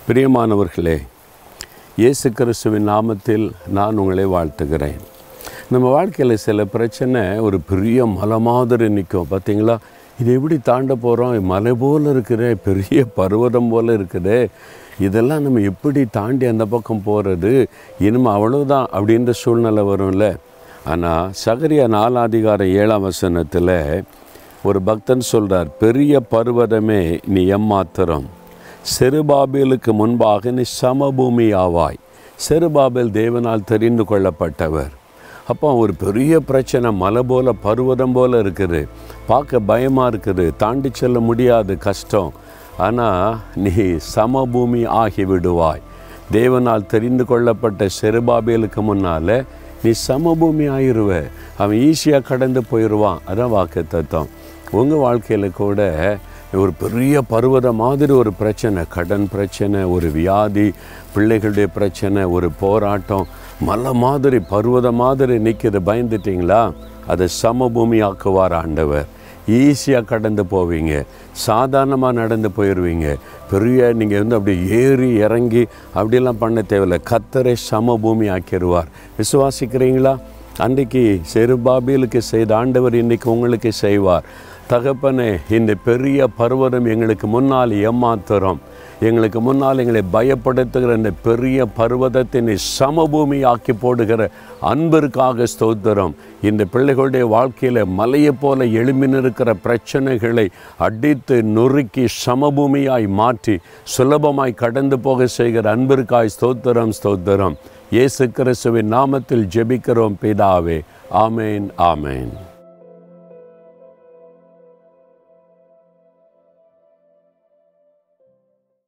பிரியமானவர்களே இயேசு கிறிஸ்துவின் நாமத்தில் நான் உங்களை வாழ்த்துகிறேன் நம்ம வாழ்க்கையில் சில பிரச்சனை ஒரு பெரிய மலை மாதிரி நிற்கும் பார்த்தீங்களா இது எப்படி தாண்ட போகிறோம் மலை போல் இருக்குதே பெரிய பர்வதம் போல் இருக்குதே இதெல்லாம் நம்ம எப்படி தாண்டி அந்த பக்கம் போகிறது இனிமே அவ்வளோதான் அப்படின்ற சூழ்நிலை வரும்ல ஆனால் சகரியா நாலாதிகார ஏழாம் வசனத்தில் ஒரு பக்தன் சொல்கிறார் பெரிய பர்வதமே நீ எம்மாத்திரம் செருபாபேலுக்கு முன்பாக நீ சமபூமி ஆவாய் செருபாபேல் தேவனால் தெரிந்து கொள்ளப்பட்டவர் அப்போ ஒரு பெரிய பிரச்சனை மலை போல பருவதம் போல இருக்குது பார்க்க பயமாக இருக்குது தாண்டி செல்ல முடியாது கஷ்டம் ஆனால் நீ சமபூமி ஆகி விடுவாய் தேவனால் தெரிந்து கொள்ளப்பட்ட செருபாபேலுக்கு முன்னால் நீ சமபூமி ஆயிடுவ அவன் ஈஸியாக கடந்து போயிடுவான் அதான் வாக்கு தத்துவம் உங்கள் வாழ்க்கையில் கூட ஒரு பெரிய பருவத மாதிரி ஒரு பிரச்சனை கடன் பிரச்சனை ஒரு வியாதி பிள்ளைகளுடைய பிரச்சனை ஒரு போராட்டம் மலை மாதிரி பருவத மாதிரி நிற்கிது பயந்துட்டிங்களா அதை சமபூமி ஆக்குவார் ஆண்டவர் ஈஸியாக கடந்து போவீங்க சாதாரணமாக நடந்து போயிடுவீங்க பெரிய நீங்கள் வந்து அப்படி ஏறி இறங்கி அப்படிலாம் பண்ண தேவையில்லை கத்தரை சமபூமி ஆக்கிடுவார் விசுவாசிக்கிறீங்களா அன்றைக்கு செருபாபிலுக்கு செய்த ஆண்டவர் இன்றைக்கி உங்களுக்கு செய்வார் தகப்பனே இந்த பெரிய பர்வதம் எங்களுக்கு முன்னால் ஏமாத்துறோம் எங்களுக்கு முன்னால் எங்களை பயப்படுத்துகிற இந்த பெரிய பர்வதத்தை நீ சமபூமி ஆக்கி போடுகிற அன்பிற்காக ஸ்தோத்திரம் இந்த பிள்ளைகளுடைய வாழ்க்கையில் மலையை போல எழும்பி நிற்கிற பிரச்சனைகளை அடித்து நொறுக்கி சமபூமியாய் மாற்றி சுலபமாய் கடந்து போக செய்கிற அன்பிற்காய் ஸ்தோத்திரம் ஸ்தோத்திரம் இயேசு கிறிஸ்துவின் நாமத்தில் ஜெபிக்கிறோம் பிதாவே ஆமேன் ஆமேன்